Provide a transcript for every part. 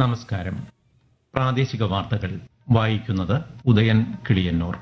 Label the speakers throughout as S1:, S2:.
S1: നമസ്കാരം പ്രാദേശിക വാർത്തകൾ വായിക്കുന്നത് ഉദയൻ കിളിയന്നൂർ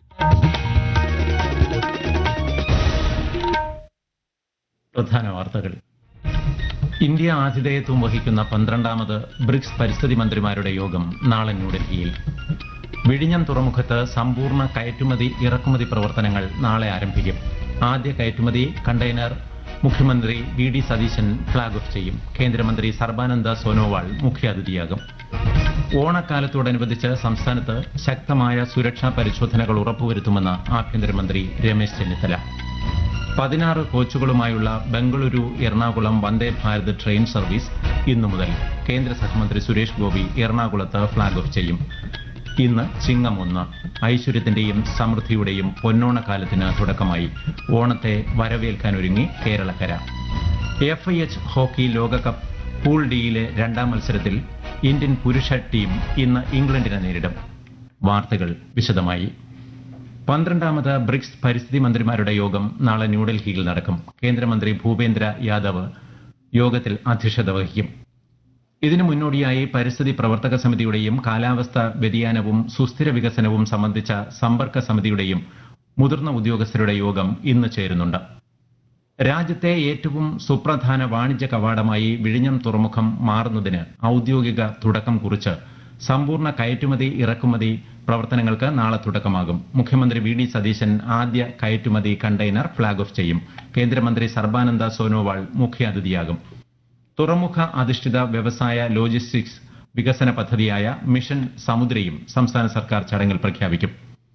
S1: പ്രധാന വാർത്തകൾ ഇന്ത്യ ആതിഥേയത്വം വഹിക്കുന്ന പന്ത്രണ്ടാമത് ബ്രിക്സ് പരിസ്ഥിതി മന്ത്രിമാരുടെ യോഗം നാളെ ന്യൂഡൽഹിയിൽ വിഴിഞ്ഞം തുറമുഖത്ത് സമ്പൂർണ്ണ കയറ്റുമതി ഇറക്കുമതി പ്രവർത്തനങ്ങൾ നാളെ ആരംഭിക്കും ആദ്യ കയറ്റുമതി കണ്ടെയ്നർ മുഖ്യമന്ത്രി V D Satheesan flag off ചെയ്യും കേന്ദ്രമന്ത്രി സർബാനന്ദ സോനോവാൾ മുഖ്യാതിഥിയാകും ഓണക്കാലത്തോടനുബന്ധിച്ച് സംസ്ഥാനത്ത് ശക്തമായ സുരക്ഷാ പരിശോധനകൾ ഉറപ്പുവരുത്തുമെന്ന് ആഭ്യന്തരമന്ത്രി രമേശ് ചെന്നിത്തല പതിനാറ് കോച്ചുകളുമായുള്ള ബംഗളൂരു എറണാകുളം വന്ദേ ഭാരത് ട്രെയിൻ സർവീസ് ഇന്നു മുതൽ കേന്ദ്ര സഹമന്ത്രി സുരേഷ് ഗോപി എറണാകുളത്ത് ഫ്ളാഗ് ഓഫ് ചെയ്യും ഇന്ന് ചിങ്ങം ഒന്ന് ഐശ്വര്യത്തിന്റെയും സമൃദ്ധിയുടെയും പൊന്നോണക്കാലത്തിന് തുടക്കമായി ഓണത്തെ വരവേൽക്കാനൊരുങ്ങി കേരളക്കര എഫ് ഐ എച്ച് ഹോക്കി ലോകകപ്പ് പൂൾ ഡിയിലെ രണ്ടാം മത്സരത്തിൽ ഇന്ത്യൻ പുരുഷ ടീം ഇന്ന് ഇംഗ്ലണ്ടിനെ നേരിടും വാർത്തകൾ വിശദമായി പന്ത്രണ്ടാമത് ബ്രിക്സ് പരിസ്ഥിതി മന്ത്രിമാരുടെ യോഗം നാളെ ന്യൂഡൽഹിയിൽ നടക്കും കേന്ദ്രമന്ത്രി ഭൂപേന്ദ്ര യാദവ് യോഗത്തിൽ അധ്യക്ഷത വഹിക്കും ഇതിനു മുന്നോടിയായി പരിസ്ഥിതി പ്രവർത്തക സമിതിയുടെയും കാലാവസ്ഥ വ്യതിയാനവും സുസ്ഥിര വികസനവും സംബന്ധിച്ച സമ്പർക്ക സമിതിയുടെയും മുതിർന്ന ഉദ്യോഗസ്ഥരുടെ യോഗം ഇന്ന് ചേരുന്നുണ്ട് രാജ്യത്തെ ഏറ്റവും സുപ്രധാന വാണിജ്യ കവാടമായി വിഴിഞ്ഞം തുറമുഖം മാറുന്നതിന് ഔദ്യോഗിക തുടക്കം കുറിച്ച് സമ്പൂർണ്ണ കയറ്റുമതി ഇറക്കുമതി പ്രവർത്തനങ്ങൾക്ക് നാളെ തുടക്കമാകും മുഖ്യമന്ത്രി വി ഡി സതീശൻ ആദ്യ കയറ്റുമതി കണ്ടെയ്നർ ഫ്ളാഗ് ഓഫ് ചെയ്യും കേന്ദ്രമന്ത്രി സർബാനന്ദ സോനോവാൾ മുഖ്യാതിഥിയാകും തുറമുഖ അധിഷ്ഠിത വ്യവസായ ലോജിസ്റ്റിക്സ് വികസന പദ്ധതിയായ മിഷൻ സമുദ്രയും സംസ്ഥാന സർക്കാർ ചടങ്ങിൽ പ്രഖ്യാപിക്കും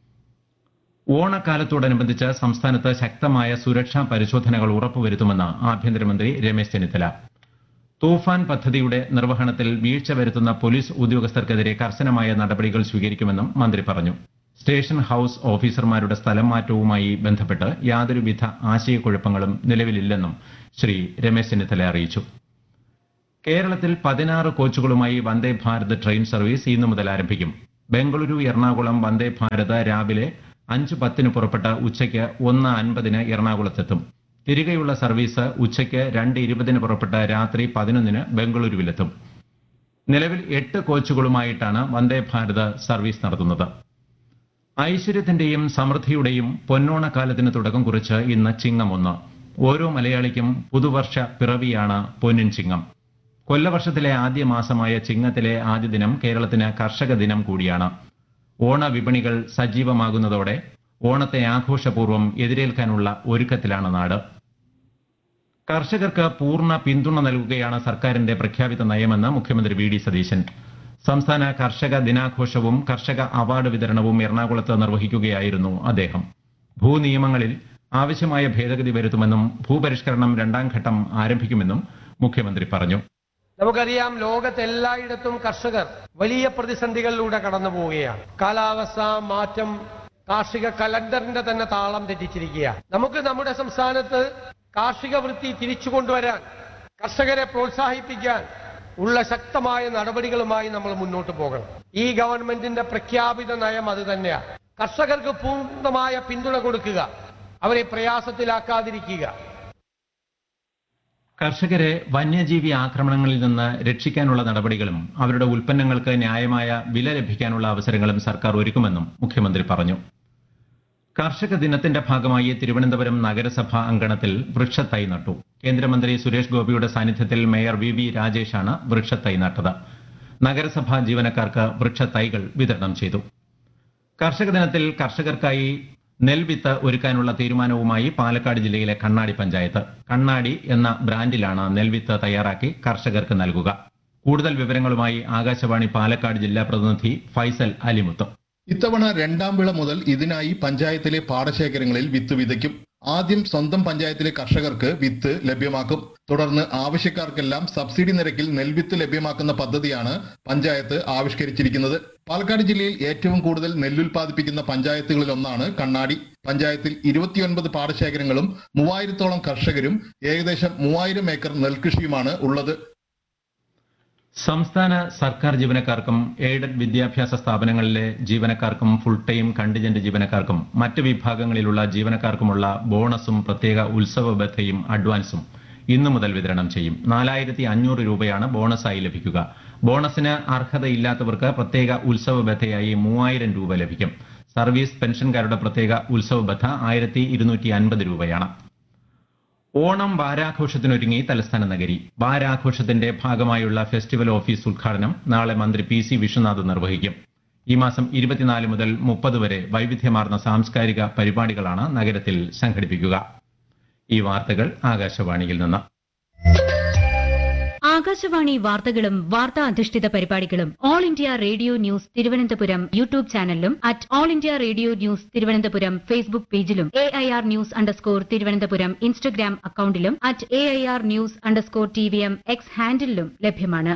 S1: ഓണക്കാലത്തോടനുബന്ധിച്ച് സംസ്ഥാനത്ത് ശക്തമായ സുരക്ഷാ പരിശോധനകൾ ഉറപ്പുവരുത്തുമെന്ന് ആഭ്യന്തരമന്ത്രി രമേശ് ചെന്നിത്തല തൂഫാൻ പദ്ധതിയുടെ നിർവഹണത്തിൽ വീഴ്ച വരുത്തുന്ന പോലീസ് ഉദ്യോഗസ്ഥർക്കെതിരെ കർശനമായ നടപടികൾ സ്വീകരിക്കുമെന്നും മന്ത്രി പറഞ്ഞു സ്റ്റേഷൻ ഹൌസ് ഓഫീസർമാരുടെ സ്ഥലം മാറ്റവുമായി ബന്ധപ്പെട്ട് യാതൊരുവിധ ആശയക്കുഴപ്പങ്ങളും നിലവിലില്ലെന്നും ശ്രീ രമേശ് ചെന്നിത്തല അറിയിച്ചു കേരളത്തിൽ പതിനാറ് കോച്ചുകളുമായി വന്ദേ ഭാരത് ട്രെയിൻ സർവീസ് ഇന്നു മുതൽ ആരംഭിക്കും ബംഗളൂരു എറണാകുളം വന്ദേ ഭാരത് രാവിലെ അഞ്ച് പത്തിന് പുറപ്പെട്ട് ഉച്ചയ്ക്ക് ഒന്ന് അൻപതിന് എറണാകുളത്തെത്തും തിരികെയുള്ള സർവീസ് ഉച്ചയ്ക്ക് രണ്ട് ഇരുപതിന് പുറപ്പെട്ട് രാത്രി പതിനൊന്നിന് ബംഗളൂരുവിലെത്തും നിലവിൽ എട്ട് കോച്ചുകളുമായിട്ടാണ് വന്ദേ ഭാരത് സർവീസ് നടത്തുന്നത് ഐശ്വര്യത്തിന്റെയും സമൃദ്ധിയുടെയും പൊന്നോണക്കാലത്തിന് തുടക്കം കുറിച്ച് ഇന്ന് ചിങ്ങം ഒന്ന് ഓരോ മലയാളിക്കും പുതുവർഷ പിറവിയാണ് പൊന്നിൻ ചിങ്ങം കൊല്ലവർഷത്തിലെ ആദ്യ മാസമായ ചിങ്ങത്തിലെ ആദ്യ ദിനം കേരളത്തിന് കർഷക ദിനം കൂടിയാണ് ഓണവിപണികൾ സജീവമാകുന്നതോടെ ഓണത്തെ ആഘോഷപൂർവ്വം എതിരേൽക്കാനുള്ള ഒരുക്കത്തിലാണ് നാട് കർഷകർക്ക് പൂർണ്ണ പിന്തുണ നൽകുകയാണ് സർക്കാരിന്റെ പ്രഖ്യാപിത നയമെന്ന് മുഖ്യമന്ത്രി വി ഡി സതീശൻ സംസ്ഥാന കർഷക ദിനാഘോഷവും കർഷക അവാർഡ് വിതരണവും എറണാകുളത്ത് നിർവഹിക്കുകയായിരുന്നു അദ്ദേഹം ഭൂനിയമങ്ങളിൽ ആവശ്യമായ ഭേദഗതി വരുത്തുമെന്നും ഭൂപരിഷ്കരണം രണ്ടാം ഘട്ടം ആരംഭിക്കുമെന്നും മുഖ്യമന്ത്രി പറഞ്ഞു
S2: നമുക്കറിയാം ലോകത്തെല്ലായിടത്തും കർഷകർ വലിയ പ്രതിസന്ധികളിലൂടെ കടന്നു പോവുകയാണ് കാലാവസ്ഥ മാറ്റം കാർഷിക കലണ്ടറിന്റെ തന്നെ താളം തെറ്റിച്ചിരിക്കുകയാണ് നമുക്ക് നമ്മുടെ സംസ്ഥാനത്ത് കാർഷിക വൃത്തി തിരിച്ചു കൊണ്ടുവരാൻ കർഷകരെ പ്രോത്സാഹിപ്പിക്കാൻ ഉള്ള ശക്തമായ നടപടികളുമായി നമ്മൾ മുന്നോട്ട് പോകണം ഈ ഗവൺമെന്റിന്റെ പ്രഖ്യാപിത നയം അത് തന്നെയാണ് കർഷകർക്ക് പൂർണ്ണമായ പിന്തുണ കൊടുക്കുക അവരെ പ്രയാസത്തിലാക്കാതിരിക്കുക
S1: കർഷകരെ വന്യജീവി ആക്രമണങ്ങളിൽ നിന്ന് രക്ഷിക്കാനുള്ള നടപടികളും അവരുടെ ഉൽപ്പന്നങ്ങൾക്ക് ന്യായമായ വില ലഭിക്കാനുള്ള അവസരങ്ങളും സർക്കാർ ഒരുക്കുമെന്നും മുഖ്യമന്ത്രി പറഞ്ഞു കർഷക ദിനത്തിന്റെ ഭാഗമായി തിരുവനന്തപുരം നഗരസഭ അങ്കണത്തിൽ വൃക്ഷത്തൈ നട്ടു കേന്ദ്രമന്ത്രി സുരേഷ് ഗോപിയുടെ സാന്നിധ്യത്തിൽ മേയർ വി വി രാജേഷാണ് വൃക്ഷത്തൈ നട്ടത് നഗരസഭാ ജീവനക്കാർക്ക് വൃക്ഷത്തൈകൾ വിതരണം ചെയ്തു കർഷക ദിനത്തിൽ കർഷകർക്കായി നെൽവിത്ത് ഒരുക്കാനുള്ള തീരുമാനവുമായി പാലക്കാട് ജില്ലയിലെ കണ്ണാടി പഞ്ചായത്ത് കണ്ണാടി എന്ന ബ്രാൻഡിലാണ് നെൽവിത്ത് തയ്യാറാക്കി കർഷകർക്ക് നൽകുക കൂടുതൽ വിവരങ്ങളുമായി ആകാശവാണി പാലക്കാട് ജില്ലാ പ്രതിനിധി ഫൈസൽ അലിമുത്ത്
S3: ഇത്തവണ രണ്ടാം വിള മുതൽ ഇതിനായി പഞ്ചായത്തിലെ പാടശേഖരങ്ങളിൽ വിത്ത് വിതയ്ക്കും ആദ്യം സ്വന്തം പഞ്ചായത്തിലെ കർഷകർക്ക് വിത്ത് ലഭ്യമാക്കും തുടർന്ന് ആവശ്യക്കാർക്കെല്ലാം സബ്സിഡി നിരക്കിൽ നെൽവിത്ത് ലഭ്യമാക്കുന്ന പദ്ധതിയാണ് പഞ്ചായത്ത് ആവിഷ്കരിച്ചിരിക്കുന്നത് പാലക്കാട് ജില്ലയിൽ ഏറ്റവും കൂടുതൽ നെല്ലുൽപാദിപ്പിക്കുന്ന പഞ്ചായത്തുകളിൽ ഒന്നാണ് കണ്ണാടി പഞ്ചായത്തിൽ ഇരുപത്തിയൊൻപത് പാടശേഖരങ്ങളും മൂവായിരത്തോളം കർഷകരും ഏകദേശം മൂവായിരം ഏക്കർ നെൽകൃഷിയുമാണ് ഉള്ളത്
S1: സംസ്ഥാന സർക്കാർ ജീവനക്കാർക്കും എയ്ഡഡ് വിദ്യാഭ്യാസ സ്ഥാപനങ്ങളിലെ ജീവനക്കാർക്കും ഫുൾ ടൈം കണ്ടിജന്റ് ജീവനക്കാർക്കും മറ്റ് വിഭാഗങ്ങളിലുള്ള ജീവനക്കാർക്കുമുള്ള ബോണസും പ്രത്യേക ഉത്സവ ബത്തയും അഡ്വാൻസും ഇന്നു മുതൽ വിതരണം ചെയ്യും നാലായിരത്തി അഞ്ഞൂറ് രൂപയാണ് ബോണസായി ലഭിക്കുക ബോണസിന് അർഹതയില്ലാത്തവർക്ക് പ്രത്യേക ഉത്സവ ബത്തയായി മൂവായിരം രൂപ ലഭിക്കും സർവീസ് പെൻഷൻകാരുടെ പ്രത്യേക ഉത്സവ ബത്ത ആയിരത്തി ഇരുന്നൂറ്റി അൻപത് രൂപയാണ് ഓണം വാരാഘോഷത്തിനൊരുങ്ങി തലസ്ഥാന നഗരി വാരാഘോഷത്തിന്റെ ഭാഗമായുള്ള ഫെസ്റ്റിവൽ ഓഫീസ് ഉദ്ഘാടനം നാളെ മന്ത്രി പി സി വിശ്വനാഥ് നിർവഹിക്കും ഈ മാസം ഇരുപത്തിനാല് മുതൽ മുപ്പത് വരെ വൈവിധ്യമാർന്ന സാംസ്കാരിക പരിപാടികളാണ് നഗരത്തിൽ സംഘടിപ്പിക്കുക ഈ വാർത്തകൾ ആകാശവാണിയിൽ നിന്ന്
S4: ആകാശവാണി വാർത്തകളും വാർത്താ അധിഷ്ഠിത പരിപാടികളും All India Radio news Thiruvananthapuram YouTube ചാനലിലും at All India Radio news Thiruvananthapuram Facebook പേജിലും A I R news underscore Thiruvananthapuram Instagram അക്കൌണ്ടിലും at A I R news underscore T V M X ഹാൻഡിലും ലഭ്യമാണ്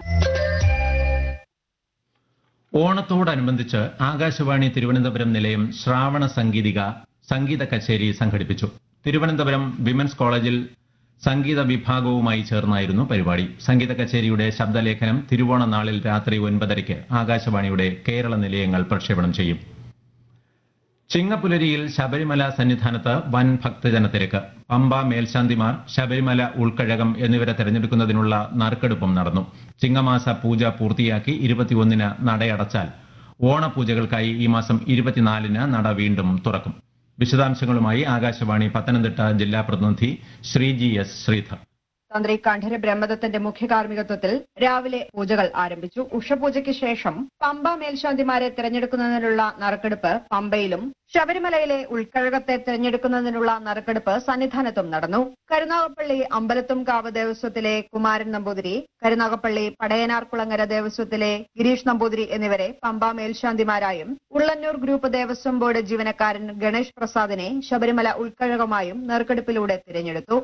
S1: ഓണത്തോടനുബന്ധിച്ച് ആകാശവാണി തിരുവനന്തപുരം നിലയം ശ്രാവണ സംഗീതിക സംഗീത കച്ചേരി സംഘടിപ്പിച്ചു തിരുവനന്തപുരം വിമൻസ് കോളേജിൽ സംഗീത വിഭാഗവുമായി ചേർന്നായിരുന്നു പരിപാടി സംഗീത കച്ചേരിയുടെ ശബ്ദലേഖനം തിരുവോണ നാളിൽ രാത്രി ഒൻപതരയ്ക്ക് ആകാശവാണിയുടെ കേരള നിലയങ്ങൾ പ്രക്ഷേപണം ചെയ്യും ചിങ്ങപ്പുലരിയിൽ ശബരിമല സന്നിധാനത്ത് വൻ ഭക്തജന തിരക്ക് പമ്പ മേൽശാന്തിമാർ ശബരിമല ഉൾക്കഴകം എന്നിവരെ തെരഞ്ഞെടുക്കുന്നതിനുള്ള നറുക്കെടുപ്പും നടന്നു ചിങ്ങമാസ പൂജ പൂർത്തിയാക്കി ഇരുപത്തിയൊന്നിന് നടയടച്ചാൽ ഓണപൂജകൾക്കായി ഈ മാസം ഇരുപത്തിനാലിന് നട വീണ്ടും തുറക്കും വിശദാംശങ്ങളുമായി ആകാശവാണി പത്തനംതിട്ട ജില്ലാ പ്രതിനിധി ശ്രീജി എസ് ശ്രീധർ
S5: തന്ത്രി കണ്ഠര ബ്രഹ്മദത്തന്റെ മുഖ്യ കാർമ്മികത്വത്തിൽ രാവിലെ പൂജകൾ ആരംഭിച്ചു ഉഷപൂജയ്ക്ക് ശേഷം പമ്പ മേൽശാന്തിമാരെ തിരഞ്ഞെടുക്കുന്നതിനുള്ള നറുക്കെടുപ്പ് പമ്പയിലും ശബരിമലയിലെ ഉൾക്കഴകത്തെ തിരഞ്ഞെടുക്കുന്നതിനുള്ള നറുക്കെടുപ്പ് സന്നിധാനത്തും നടന്നു കരുനാഗപ്പള്ളി അമ്പലത്തുംകാവ് ദേവസ്വത്തിലെ കുമാരൻ നമ്പൂതിരി കരുനാഗപ്പള്ളി പടയനാർകുളങ്ങര ദേവസ്വത്തിലെ ഗിരീഷ് നമ്പൂതിരി എന്നിവരെ പമ്പ മേൽശാന്തിമാരായും ഉള്ളന്നൂർ ഗ്രൂപ്പ് ദേവസ്വം ബോർഡ് ജീവനക്കാരൻ ഗണേഷ് പ്രസാദിനെ ശബരിമല ഉൾക്കഴകമായും നറുക്കെടുപ്പിലൂടെ തിരഞ്ഞെടുത്തു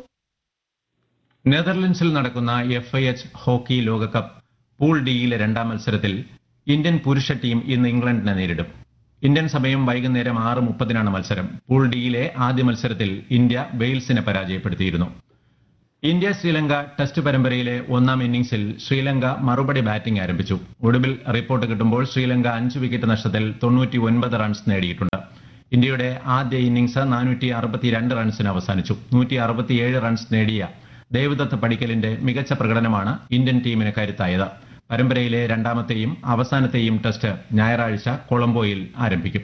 S1: നെതർലൻഡ്സിൽ നടക്കുന്ന എഫ് ഐ എച്ച് ഹോക്കി ലോകകപ്പ് പൂൾ ഡിയിലെ രണ്ടാം മത്സരത്തിൽ ഇന്ത്യൻ പുരുഷ ടീം ഇന്ന് ഇംഗ്ലണ്ടിനെ നേരിടും ഇന്ത്യൻ സമയം വൈകുന്നേരം ആറ് മുപ്പതിനാണ് മത്സരം പൂൾ ഡിയിലെ ആദ്യ മത്സരത്തിൽ ഇന്ത്യ വെയിൽസിനെ പരാജയപ്പെടുത്തിയിരുന്നു ഇന്ത്യ ശ്രീലങ്ക ടെസ്റ്റ് പരമ്പരയിലെ ഒന്നാം ഇന്നിംഗ്സിൽ ശ്രീലങ്ക മറുപടി ബാറ്റിംഗ് ആരംഭിച്ചു ഒടുവിൽ റിപ്പോർട്ട് കിട്ടുമ്പോൾ ശ്രീലങ്ക അഞ്ച് വിക്കറ്റ് നഷ്ടത്തിൽ തൊണ്ണൂറ്റി ഒൻപത് റൺസ് നേടിയിട്ടുണ്ട് ഇന്ത്യയുടെ ആദ്യ ഇന്നിംഗ്സ് നാനൂറ്റി അറുപത്തിരണ്ട് റൺസിന് അവസാനിച്ചു നൂറ്റി അറുപത്തിയേഴ് റൺസ് നേടിയ ദേവദത്ത് പടിക്കലിന്റെ മികച്ച പ്രകടനമാണ് ഇന്ത്യൻ ടീമിന് കരുത്തായത് പരമ്പരയിലെ രണ്ടാമത്തെയും അവസാനത്തെയും ടെസ്റ്റ് ഞായറാഴ്ച കൊളംബോയിൽ ആരംഭിക്കും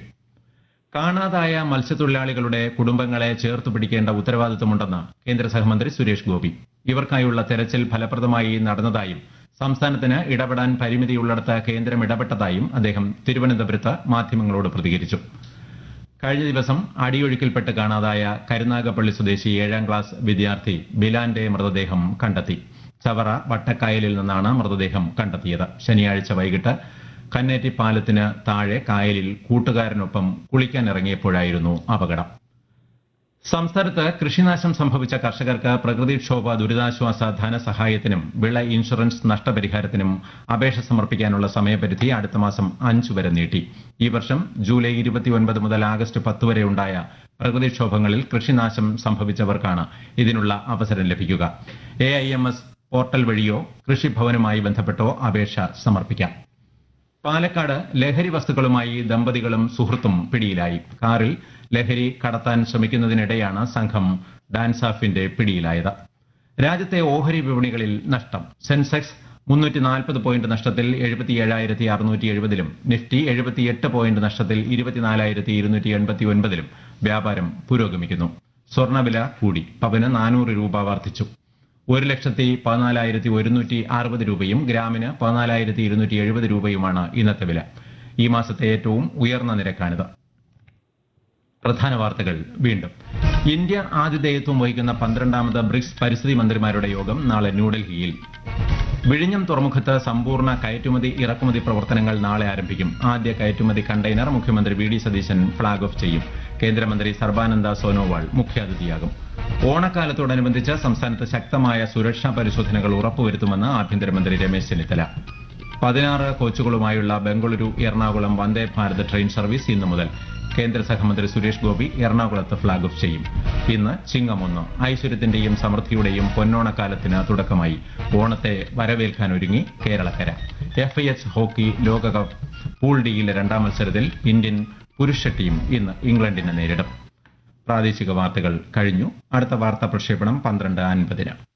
S1: കാണാതായ മത്സ്യത്തൊഴിലാളികളുടെ കുടുംബങ്ങളെ ചേർത്ത് പിടിക്കേണ്ട ഉത്തരവാദിത്തമുണ്ടെന്ന് കേന്ദ്ര സഹമന്ത്രി സുരേഷ് ഗോപി ഇവർക്കായുള്ള തെരച്ചിൽ ഫലപ്രദമായി നടന്നതായും സംസ്ഥാനത്തിന് ഇടപെടാൻ പരിമിതിയുള്ളിടത്ത് കേന്ദ്രം ഇടപെട്ടതായും അദ്ദേഹം തിരുവനന്തപുരത്ത് മാധ്യമങ്ങളോട് പ്രതികരിച്ചു കഴിഞ്ഞ ദിവസം അടിയൊഴുക്കിൽപ്പെട്ട് കാണാതായ കരുനാഗപ്പള്ളി സ്വദേശി ഏഴാം ക്ലാസ് വിദ്യാർത്ഥി ബിലാന്റെ മൃതദേഹം കണ്ടെത്തി ചവറ വട്ടക്കായലിൽ നിന്നാണ് മൃതദേഹം കണ്ടെത്തിയത് ശനിയാഴ്ച വൈകിട്ട് കന്നേറ്റി പാലത്തിന് താഴെ കായലിൽ കൂട്ടുകാരനൊപ്പം കുളിക്കാനിറങ്ങിയപ്പോഴായിരുന്നു അപകടം സംസ്ഥാനത്ത് കൃഷിനാശം സംഭവിച്ച കർഷകർക്ക് പ്രകൃതിക്ഷോഭ ദുരിതാശ്വാസ ധനസഹായത്തിനും വിള ഇൻഷുറൻസ് നഷ്ടപരിഹാരത്തിനും അപേക്ഷ സമർപ്പിക്കാനുള്ള സമയപരിധി അടുത്ത മാസം അഞ്ചു വരെ നീട്ടി ഈ വർഷം ജൂലൈ ഇരുപത്തിയൊൻപത് മുതൽ ആഗസ്റ്റ് പത്ത് വരെ ഉണ്ടായ പ്രകൃതിക്ഷോഭങ്ങളിൽ കൃഷിനാശം സംഭവിച്ചവർക്കാണ് ഇതിനുള്ള അവസരം ലഭിക്കുക A I M S portal വഴിയോ കൃഷിഭവനുമായി ബന്ധപ്പെട്ടോ അപേക്ഷ സമർപ്പിക്കാം പാലക്കാട് ലഹരി വസ്തുക്കളുമായി ദമ്പതികളും സുഹൃത്തും പിടിയിലായി കാറിൽ ലഹരി കടത്താൻ ശ്രമിക്കുന്നതിനിടെയാണ് സംഘം ഡാൻസാഫിന്റെ പിടിയിലായത് രാജ്യത്തെ ഓഹരി വിപണികളിൽ നഷ്ടം സെൻസെക്സ് മുന്നൂറ്റി നാൽപ്പത് പോയിന്റ് നഷ്ടത്തിൽ എഴുപത്തിയേഴായിരത്തി അറുന്നൂറ്റി എഴുപതിലും നിഫ്റ്റി എഴുപത്തിയെട്ട് പോയിന്റ് നഷ്ടത്തിൽ ഇരുപത്തിനാലായിരത്തി ഇരുന്നൂറ്റി എൺപത്തി ഒൻപതിലും വ്യാപാരം പുരോഗമിക്കുന്നു സ്വർണ്ണവില കൂടി പവന് നാനൂറ് രൂപ വർദ്ധിച്ചു ഒരു ലക്ഷത്തി പതിനാലായിരത്തി ഒരുന്നൂറ്റി അറുപത് രൂപയും ഗ്രാമിന് പതിനാലായിരത്തി ഇരുന്നൂറ്റി എഴുപത് രൂപയുമാണ് ഇന്നത്തെ വില ഈ മാസത്തെ ഏറ്റവും ഉയർന്ന നിരക്കാണിത് പ്രധാന വാർത്തകൾ വീണ്ടും ഇന്ത്യ ആതിഥേയത്വം വഹിക്കുന്ന പന്ത്രണ്ടാമത് ബ്രിക്സ് പരിസ്ഥിതി മന്ത്രിമാരുടെ യോഗം നാളെ ന്യൂഡൽഹിയിൽ വിഴിഞ്ഞം തുറമുഖത്ത് സമ്പൂർണ്ണ കയറ്റുമതി ഇറക്കുമതി പ്രവർത്തനങ്ങൾ നാളെ ആരംഭിക്കും ആദ്യ കയറ്റുമതി കണ്ടെയ്നർ മുഖ്യമന്ത്രി V D Satheesan flag off ചെയ്യും കേന്ദ്രമന്ത്രി സർബാനന്ദ സോനോവാൾ മുഖ്യാതിഥിയാകും ഓണക്കാലത്തോടനുബന്ധിച്ച് സംസ്ഥാനത്ത് ശക്തമായ സുരക്ഷാ പരിശോധനകൾ ഉറപ്പുവരുത്തുമെന്ന് ആഭ്യന്തരമന്ത്രി രമേശ് ചെന്നിത്തല പതിനാറ് കോച്ചുകളുമായുള്ള ബംഗളൂരു എറണാകുളം വന്ദേ ഭാരത് ട്രെയിൻ സർവീസ് ഇന്നു മുതൽ കേന്ദ്ര സഹമന്ത്രി സുരേഷ് ഗോപി എറണാകുളത്ത് ഫ്ളാഗ് ഓഫ് ചെയ്യും ഇന്ന് ചിങ്ങമൊന്ന് ഐശ്വര്യത്തിന്റെയും സമൃദ്ധിയുടെയും പൊന്നോണക്കാലത്തിന് തുടക്കമായി ഓണത്തെ വരവേൽക്കാനൊരുങ്ങി കേരളക്കര എഫ് ഐ എച്ച് ഹോക്കി ലോകകപ്പ് പൂൾ ഡിയിലെ രണ്ടാം മത്സരത്തിൽ ഇന്ത്യൻ പുരുഷ ടീം ഇന്ന് ഇംഗ്ലണ്ടിനെ നേരിടും പ്രാദേശിക വാർത്തകൾ കഴിഞ്ഞു അടുത്ത വാർത്താ പ്രക്ഷേപണം പന്ത്രണ്ട് അൻപതിന്